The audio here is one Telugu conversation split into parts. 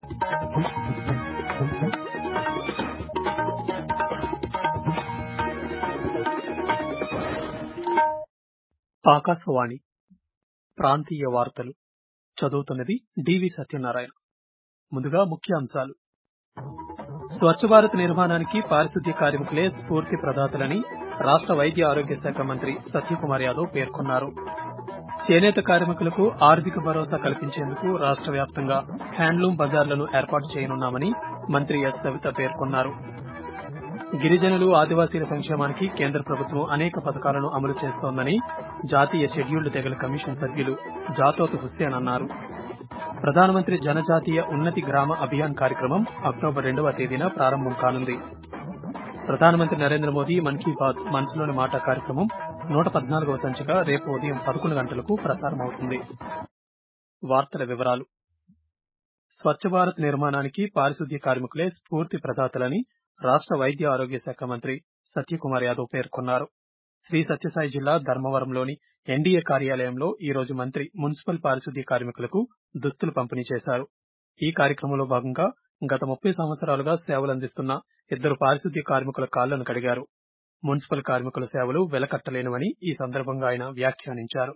ఆకాశవాణి ప్రాంతీయ వార్తలు చదువుతున్నది డివి సత్యనారాయణ ముందుగా ముఖ్యాంశాలు స్వచ్ఛ భారత్ నిర్మాణానికి పారిశుద్ధ్య కార్మికులే స్ఫూర్తి ప్రదాతలని రాష్ట వైద్య ఆరోగ్య శాఖ మంత్రి సత్యకుమార్ యాదవ్ పేర్కొన్నారు చేనేత కార్మికులకు ఆర్థిక భరోసా కల్పించేందుకు రాష్ట వ్యాప్తంగా హ్యాండ్లూం బజార్లను ఏర్పాటు చేయనున్నామని మంత్రి ఎస్ సవిత పేర్కొన్నారు గిరిజనులు ఆదివాసీల సంక్షేమానికి కేంద్ర ప్రభుత్వం అనేక పథకాలను అమలు చేస్తోందని జాతీయ షెడ్యూల్డ్ తెగల కమిషన్ సభ్యులు జాతోత్ హుస్సేన్ అన్నారు ప్రధానమంత్రి జనజాతీయ ఉన్నతి గ్రామ అభియాన్ కార్యక్రమం అక్టోబర్ రెండవ తేదీన ప్రారంభం కానుంది ప్రధానమంత్రి నరేంద్ర మోదీ మన్ కీ బాత్ మనసులోని మాట కార్యక్రమం నూట పద్నాలుగవ సంచిక రేపు ఉదయం పదకొండు గంటలకు ప్రసారమవుతుంది వార్తల వివరాలు స్వచ్ఛ భారత్ నిర్మాణానికి పారిశుద్ధ్య కార్మికులే స్ఫూర్తి ప్రదాతలని రాష్ట వైద్య ఆరోగ్య శాఖ మంత్రి సత్యకుమార్ యాదవ్ పేర్కొన్నారు శ్రీ సత్యసాయి జిల్లా ధర్మవరంలోని ఎన్డీఏ కార్యాలయంలో ఈ రోజు మంత్రి మున్సిపల్ పారిశుద్ధ్య కార్మికులకు దుస్తులు పంపిణీ చేశారు ఈ కార్యక్రమంలో భాగంగా గత ముప్పై సంవత్సరాలుగా సేవలందిస్తున్న ఇద్దరు పారిశుద్ధ్య కార్మికుల కాళ్లను కడిగారు మున్సిపల్ కార్మికుల సేవలు వెలకట్టలేనివని ఈ సందర్భంగా ఆయన వ్యాఖ్యానించారు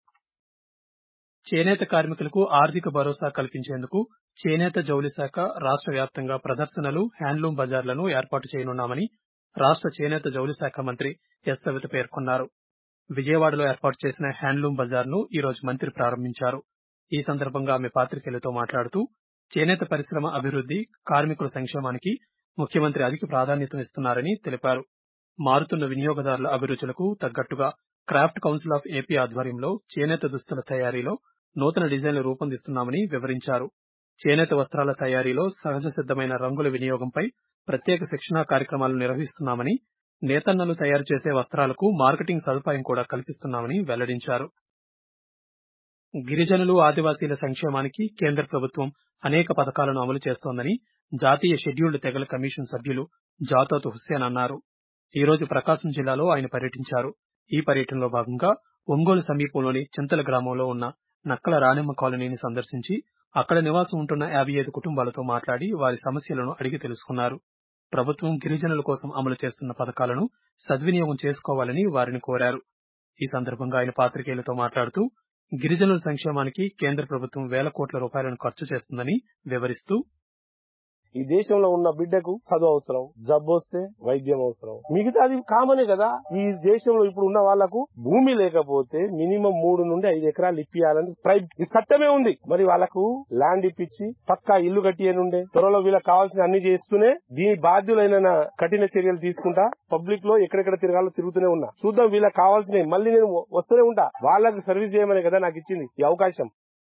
చేనేత కార్మికులకు ఆర్థిక భరోసా కల్పించేందుకు చేనేత జౌళి శాఖ రాష్ట వ్యాప్తంగా ప్రదర్శనలు హ్యాండ్లూం బజార్లను ఏర్పాటు చేయనున్నామని రాష్ట చేనేత జౌళి శాఖ మంత్రి ఎస్ సవిత పేర్కొన్నారు విజయవాడలో ఏర్పాటు చేసిన హ్యాండ్లూం బజార్ను ఈ రోజు మంత్రి ప్రారంభించారు ఈ సందర్భంగా ఆమె పాత్రికేయులతో మాట్లాడుతూ చేనేత పరిశ్రమ అభివృద్ది కార్మికుల సంక్షేమానికి ముఖ్యమంత్రి అధిక ప్రాధాన్యతనిస్తున్నారని తెలిపారు మారుతున్న వినియోగదారుల అభిరుచులకు తగ్గట్టుగా క్రాఫ్ట్ కౌన్సిల్ ఆఫ్ ఏపీ ఆధ్వర్యంలో చేనేత దుస్తుల తయారీలో నూతన డిజైన్లు రూపొందిస్తున్నామని వివరించారు చేనేత వస్త్రాల తయారీలో సహజ సిద్దమైన రంగుల వినియోగంపై ప్రత్యేక శిక్షణా కార్యక్రమాలు నిర్వహిస్తున్నామని నేతన్నలు తయారు చేసే వస్త్రాలకు మార్కెటింగ్ సదుపాయం కూడా కల్పిస్తున్నామని వెల్లడించారు గిరిజనులు ఆదివాసీల సంక్షేమానికి కేంద్ర ప్రభుత్వం అనేక పథకాలను అమలు చేస్తోందని జాతీయ షెడ్యూల్డ్ తెగల కమిషన్ సభ్యులు జాతోత్ హుస్సేన్ అన్నారు ఈ రోజు ప్రకాశం జిల్లాలో ఆయన పర్యటించారు ఈ పర్యటనలో భాగంగా ఒంగోలు సమీపంలోని చింతల గ్రామంలో ఉన్న నక్కల రాణెమ్మ కాలనీని సందర్శించి అక్కడ నివాసం ఉంటున్న యాభై ఐదు కుటుంబాలతో మాట్లాడి వారి సమస్యలను అడిగి తెలుసుకున్నారు ప్రభుత్వం గిరిజనుల కోసం అమలు చేస్తున్న పథకాలను సద్వినియోగం చేసుకోవాలని వారిని కోరారు ఈ సందర్భంగా ఆయన పాత్రికేయులతో మాట్లాడుతూ గిరిజనుల సంక్షేమానికి కేంద్ర ప్రభుత్వం వేల కోట్ల రూపాయలను ఖర్చు చేస్తుందని వివరిస్తూ ఈ దేశంలో ఉన్న బిడ్డకు చదువు అవసరం జబ్బు వస్తే వైద్యం అవసరం మిగతాది కామనే కదా ఈ దేశంలో ఇప్పుడు ఉన్న వాళ్లకు భూమి లేకపోతే మినిమం మూడు నుండి ఐదు ఎకరాలు ఇప్పియాలని ట్రైబ్ ఈ చట్టమే ఉంది మరి వాళ్ళకు ల్యాండ్ ఇప్పించి పక్కా ఇల్లు కట్టియనుండే త్వరలో వీళ్ళకి కావాల్సిన అన్ని చేస్తూనే దీని బాధ్యులైన కఠిన చర్యలు తీసుకుంటా పబ్లిక్ లో ఎక్కడెక్కడ తిరగాలో తిరుగుతూనే ఉన్నా చూద్దాం వీళ్ళకి కావాల్సినవి మళ్ళీ నేను వస్తూనే ఉంటా వాళ్ళకి సర్వీస్ చేయమనే కదా నాకు ఇచ్చింది ఈ అవకాశం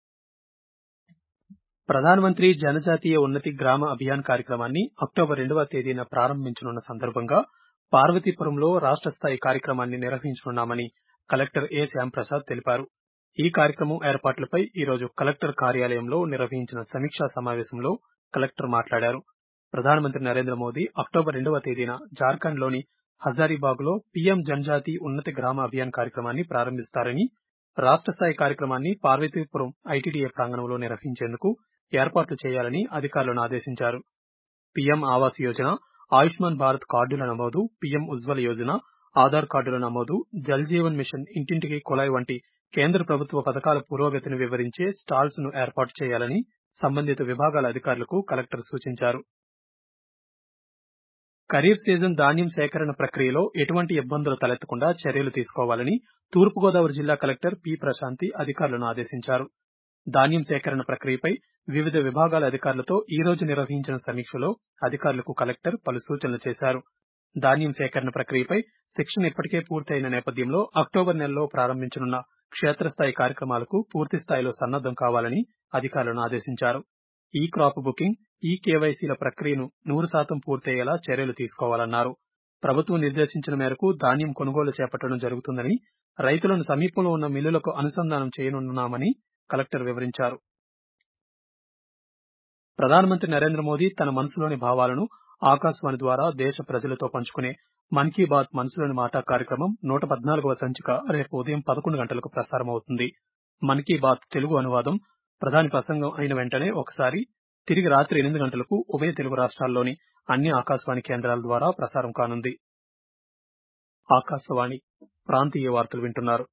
ప్రధానమంత్రి జనజాతీయ ఉన్నతి గ్రామ అభియాన్ కార్యక్రమాన్ని అక్టోబర్ రెండవ తేదీన ప్రారంభించనున్న సందర్భంగా పార్వతీపురంలో రాష్ట స్థాయి కార్యక్రమాన్ని నిర్వహించనున్నామని కలెక్టర్ ఏ శ్యాంప్రసాద్ తెలిపారు ఈ కార్యక్రమం ఏర్పాట్లపై ఈ రోజు కలెక్టర్ కార్యాలయంలో నిర్వహించిన సమీక్షా సమావేశంలో కలెక్టర్ మాట్లాడారు ప్రధానమంత్రి నరేంద్ర మోదీ అక్టోబర్ రెండవ తేదీన జార్ఖండ్ లోని హజారీబాగ్ లో పీఎం జనజాతి ఉన్నతి గ్రామ అభియాన్ కార్యక్రమాన్ని ప్రారంభిస్తారని రాష్ట స్థాయి కార్యక్రమాన్ని పార్వతీపురం ఐటీడీఏ ప్రాంగణంలో నిర్వహించేందుకు ఏర్పాట్లు చేయాలని అధికారులను ఆదేశించారు పీఎం ఆవాస్ యోజన ఆయుష్మాన్ భారత్ కార్డుల నమోదు పీఎం ఉజ్వల్ యోజన ఆధార్ కార్డుల నమోదు జల్ జీవన్ మిషన్ ఇంటింటికి కుళాయి వంటి కేంద్ర ప్రభుత్వ పథకాల పురోగతిని వివరించే స్టాల్స్ ను ఏర్పాటు చేయాలని సంబంధిత విభాగాల అధికారులకు కలెక్టర్ సూచించారు ఖరీఫ్ సీజన్ ధాన్యం సేకరణ ప్రక్రియలో ఎటువంటి ఇబ్బందులు తలెత్తకుండా చర్యలు తీసుకోవాలని తూర్పుగోదావరి జిల్లా కలెక్టర్ పి ప్రశాంతి అధికారులను ఆదేశించారు ధాన్యం సేకరణ ప్రక్రియపై వివిధ విభాగాల అధికారులతో ఈ రోజు నిర్వహించిన సమీక్షలో అధికారులకు కలెక్టర్ పలు సూచనలు చేశారు ధాన్యం సేకరణ ప్రక్రియపై శిక్షణ ఇప్పటికే పూర్తయిన నేపథ్యంలో అక్టోబర్ నెలలో ప్రారంభించనున్న క్షేత్రస్థాయి కార్యక్రమాలకు పూర్తి స్థాయిలో సన్నద్దం కావాలని అధికారులను ఆదేశించారు ఈ క్రాప్ బుకింగ్ ఈ కేవైసీల ప్రక్రియను నూరు శాతం పూర్తయ్యేలా చర్యలు తీసుకోవాలన్నారు ప్రభుత్వం నిర్దేశించిన మేరకు ధాన్యం కొనుగోలు చేపట్టడం జరుగుతుందని రైతులను సమీపంలో ఉన్న మిల్లులకు అనుసంధానం చేయనున్నామని కలెక్టర్ వివరించారు ప్రధానమంత్రి నరేంద్ర మోదీ తన మనసులోని భావాలను ఆకాశవాణి ద్వారా దేశ ప్రజలతో పంచుకునే మన్ కీ బాత్ మనసులోని మాట కార్యక్రమం నూట పద్నాలుగవ సంచిక రేపు ఉదయం పదకొండు గంటలకు ప్రసారమవుతుంది మన్ కీ బాత్ తెలుగు అనువాదం ప్రధాని ప్రసంగం అయిన వెంటనే ఒకసారి తిరిగి రాత్రి ఎనిమిది గంటలకు ఉభయ తెలుగు రాష్ట్రాల్లోని అన్ని ఆకాశవాణి కేంద్రాల ద్వారా ప్రసారం కానుంది ఆకాశవాణి ప్రాంతీయ వార్తలు వింటున్నారు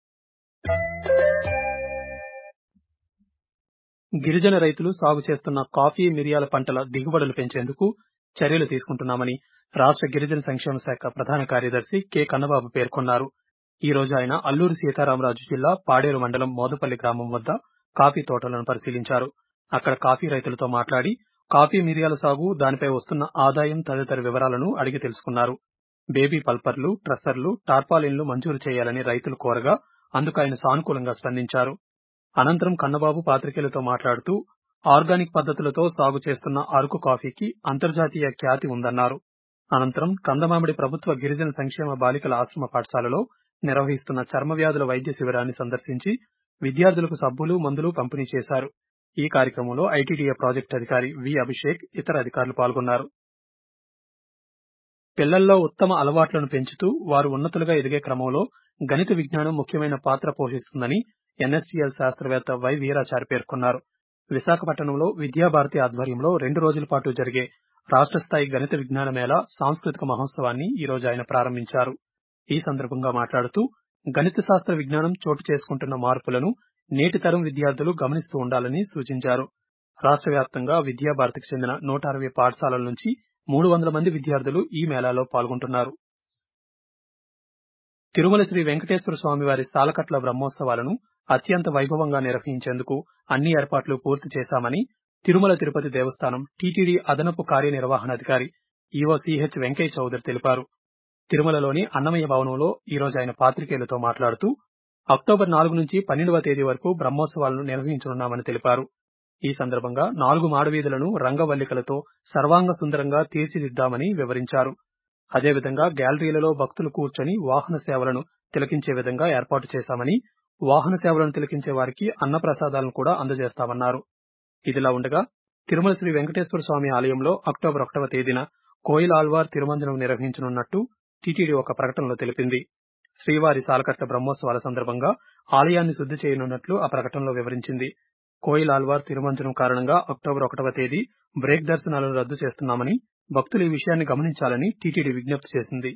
గిరిజన రైతులు సాగు చేస్తున్న కాఫీ మిరియాల పంటల దిగుబడులు పెంచేందుకు చర్యలు తీసుకుంటున్నామని రాష్ట్ర గిరిజన సంక్షేమ శాఖ ప్రధాన కార్యదర్శి కె కన్నబాబు పేర్కొన్నారు ఈ రోజు ఆయన అల్లూరి సీతారామరాజు జిల్లా పాడేరు మండలం మోదపల్లి గ్రామం వద్ద కాఫీ తోటలను పరిశీలించారు అక్కడ కాఫీ రైతులతో మాట్లాడి కాఫీ మిరియాల సాగు దానిపై వస్తున్న ఆదాయం తదితర వివరాలను అడిగి తెలుసుకున్నారు బేబీ పల్పర్లు ట్రస్సర్లు టార్పాలిన్లు మంజూరు చేయాలని రైతులు కోరగా అందుకు ఆయన సానుకూలంగా స్పందించారు అనంతరం కన్నబాబు పాత్రికేయులతో మాట్లాడుతూ ఆర్గానిక్ పద్ధతులతో సాగు చేస్తున్న అరకు కాఫీకి అంతర్జాతీయ ఖ్యాతి ఉందన్నారు అనంతరం కందమామిడి ప్రభుత్వ గిరిజన సంక్షేమ బాలికల ఆశ్రమ పాఠశాలలో నిర్వహిస్తున్న చర్మ వ్యాధుల వైద్య శిబిరాన్ని సందర్శించి విద్యార్థులకు సబ్బులు మందులు పంపిణీ చేశారు ఈ కార్యక్రమంలో ఐటీడీఏ ప్రాజెక్టు అధికారి వి అభిషేక్ ఇతర అధికారులు పాల్గొన్నారు పిల్లల్లో ఉత్తమ అలవాట్లను పెంచుతూ వారు ఉన్నతులుగా ఎదిగే క్రమంలో గణిత విజ్ఞానం ముఖ్యమైన పాత్ర పోషిస్తుందని ఎన్ఎస్టీఎల్ శాస్త్రవేత్త వై వీరాచారి పేర్కొన్నారు విశాఖపట్నంలో విద్యాభారతి ఆధ్వర్యంలో రెండు రోజుల పాటు జరిగే రాష్ట్ర స్థాయి గణిత విజ్ఞాన మేళ సాంస్కృతిక మహోత్సవాన్ని ఈ రోజు ఆయన ప్రారంభించారు ఈ సందర్భంగా మాట్లాడుతూ గణిత శాస్త్ర విజ్ఞానం చోటు చేసుకుంటున్న మార్పులను నేటి తరం విద్యార్థులు గమనిస్తూ ఉండాలని సూచించారు రాష్ట్ర వ్యాప్తంగా విద్యాభారతికి చెందిన నూట అరవై పాఠశాలల నుంచి మూడు వందల మంది విద్యార్థులు ఈ మేళాలో పాల్గొంటున్నారు తిరుమల శ్రీ వెంకటేశ్వర స్వామివారి సాలకట్ల బ్రహ్మోత్సవాలను అత్యంత వైభవంగా నిర్వహించేందుకు అన్ని ఏర్పాట్లు పూర్తి చేశామని తిరుమల తిరుపతి దేవస్థానం టీటీడీ అదనపు కార్యనిర్వహణాధికారి ఈవో సిహెచ్ వెంకయ్య చౌదరి తెలిపారు తిరుమలలోని అన్నమయ్య భవనంలో ఈ రోజు ఆయన పాత్రికేయులతో మాట్లాడుతూ అక్టోబర్ నాలుగు నుంచి పన్నెండవ తేదీ వరకు బ్రహ్మోత్సవాలను నిర్వహించనున్నామని తెలిపారు ఈ సందర్భంగా నాలుగు మాడవీధులను రంగవల్లికలతో సర్వాంగ సుందరంగా తీర్చిదిద్దామని వివరించారు అదేవిధంగా గ్యాలరీలలో భక్తులు కూర్చొని వాహన సేవలను తిలకించే విధంగా ఏర్పాటు చేశామని వాహన సేవలను తిలకించే వారికి అన్నప్రసాదాలను కూడా అందజేస్తామన్నారు ఇదిలా ఉండగా తిరుమల శ్రీ వెంకటేశ్వర స్వామి ఆలయంలో అక్టోబర్ ఒకటవ తేదీన కోయిల్ ఆల్వార్ తిరుమంజనం నిర్వహించనున్నట్టు టీటీడీ ఒక ప్రకటనలో తెలిపింది శ్రీవారి సాలకట్ల బ్రహ్మోత్సవాల సందర్భంగా ఆలయాన్ని శుద్ధి చేయనున్నట్లు ఆ ప్రకటనలో వివరించింది కోయిల్ ఆల్వార్ తిరుమంజనం కారణంగా అక్టోబర్ ఒకటవ తేదీ బ్రేక్ దర్శనాలను రద్దు చేస్తున్నామని భక్తులు ఈ విషయాన్ని గమనించాలని టీటీడీ విజ్ఞప్తి చేసింది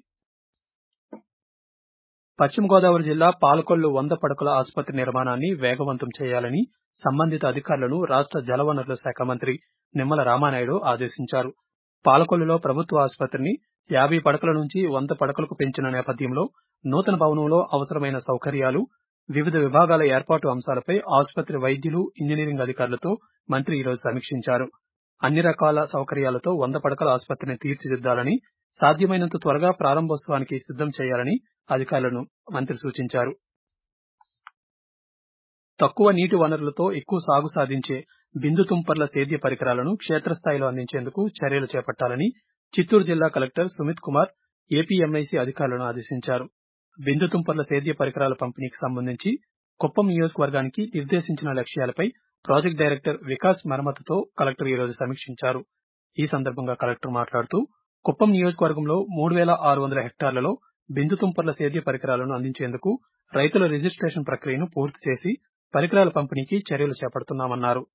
పశ్చిమ గోదావరి జిల్లా పాలకొల్లు వంద పడకల ఆసుపత్రి నిర్మాణాన్ని వేగవంతం చేయాలని సంబంధిత అధికారులను రాష్ట్ర జలవనరుల శాఖ మంత్రి నిమ్మల రామానాయుడు ఆదేశించారు పాలకొల్లులో ప్రభుత్వ ఆసుపత్రిని యాభై పడకల నుంచి వంద పడకలకు పెంచిన నేపథ్యంలో నూతన భవనంలో అవసరమైన సౌకర్యాలు వివిధ విభాగాల ఏర్పాటు అంశాలపై ఆసుపత్రి వైద్యులు ఇంజనీరింగ్ అధికారులతో మంత్రి ఈరోజు సమీక్షించారు అన్ని రకాల సౌకర్యాలతో వంద పడకల ఆసుపత్రిని తీర్చిదిద్దాలని సాధ్యమైనంత త్వరగా ప్రారంభోత్సవానికి సిద్దం చేయాలని అధికారులను మంత్రి సూచించారు తక్కువ నీటి వనరులతో ఎక్కువ సాగు సాధించే బిందు తుంపర్ల సేద్య పరికరాలను క్షేత్రస్థాయిలో అందించేందుకు చర్యలు చేపట్టాలని చిత్తూరు జిల్లా కలెక్టర్ సుమిత్ కుమార్ ఏపీఎంఐసీ అధికారులను ఆదేశించారు బిందు తుంపర్ల సేద్య పరికరాల పంపిణీకి సంబంధించి కుప్పం నియోజకవర్గానికి నిర్దేశించిన లక్ష్యాలపై ప్రాజెక్ట్ డైరెక్టర్ వికాస్ మరమతతో కలెక్టర్ ఈ రోజు సమీక్షించారు ఈ సందర్భంగా కలెక్టర్ మాట్లాడుతూ కుప్పం నియోజకవర్గంలో మూడు వేల ఆరు వందల హెక్టార్లలో బిందు తుంపర్ల సేద్య పరికరాలను అందించేందుకు రైతుల రిజిస్ట్రేషన్ ప్రక్రియను పూర్తి చేసి పరికరాల పంపిణీకి చర్యలు చేపడుతున్నామన్నారు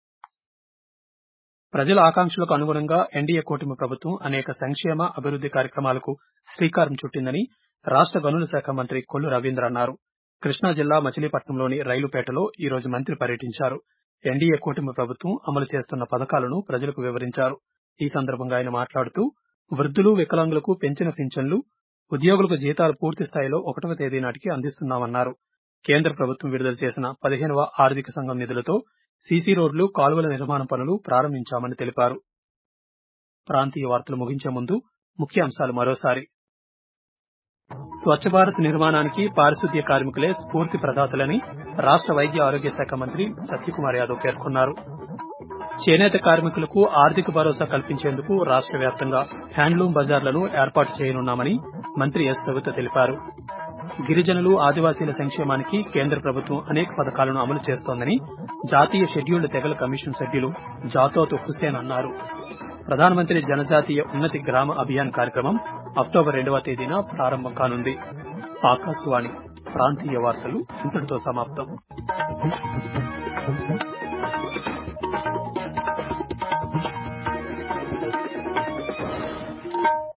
ప్రజల ఆకాంక్షలకు అనుగుణంగా ఎన్డీఏ కూటమి ప్రభుత్వం అనేక సంక్షేమ అభివృద్ది కార్యక్రమాలకు శ్రీకారం చుట్టిందని రాష్ట్ర గనుల శాఖ మంత్రి కొల్లు రవీంద్ర అన్నారు కృష్ణా జిల్లా మచిలీపట్నంలోని రైలుపేటలో ఈ రోజు మంత్రి పర్యటించారు ఎన్డీఏ కూటమి ప్రభుత్వం అమలు చేస్తున్న పథకాలను ప్రజలకు వివరించారు ఈ సందర్భంగా ఆయన మాట్లాడుతూ వృద్ధులు వికలాంగులకు పెంచిన పింఛన్లు ఉద్యోగులకు జీతాలు పూర్తి స్థాయిలో ఒకటవ తేదీ నాటికి అందిస్తున్నామన్నారు కేంద్ర ప్రభుత్వం విడుదల చేసిన పదిహేనవ ఆర్థిక సంఘం నిధులతో సీసీ రోడ్లు కాలువల నిర్మాణ పనులు ప్రారంభించామని తెలిపారు ప్రాంతీయ వార్తలు ముగించే ముందు ముఖ్యాంశాలు మరోసారి స్వచ్ఛ భారత్ నిర్మాణానికి పారిశుద్ధ్య కార్మికులే స్ఫూర్తి ప్రదాతలని రాష్ట్ర వైద్య ఆరోగ్య శాఖ మంత్రి సత్యకుమార్ యాదవ్ పేర్కొన్నారు చేనేత కార్మికులకు ఆర్థిక భరోసా కల్పించేందుకు రాష్ట్ర వ్యాప్తంగా హ్యాండ్లూమ్ బజార్లను ఏర్పాటు చేయనున్నామని మంత్రి ఎస్ సవిత తెలిపారు గిరిజనులు ఆదివాసీల సంక్షేమానికి కేంద్ర ప్రభుత్వం అనేక పథకాలను అమలు చేస్తోందని జాతీయ షెడ్యూల్డ్ తెగల కమిషన్ సభ్యులు జాతోతు హుస్సేన్ అన్నారు ప్రధానమంత్రి జనజాతీయ ఉన్నతి గ్రామ అభియాన్ కార్యక్రమం అక్టోబర్ రెండవ తేదీన ప్రారంభం కానుంది ఆకాశవాణి ప్రాంతీయ వార్తలు ఇంతటితో సమాప్తం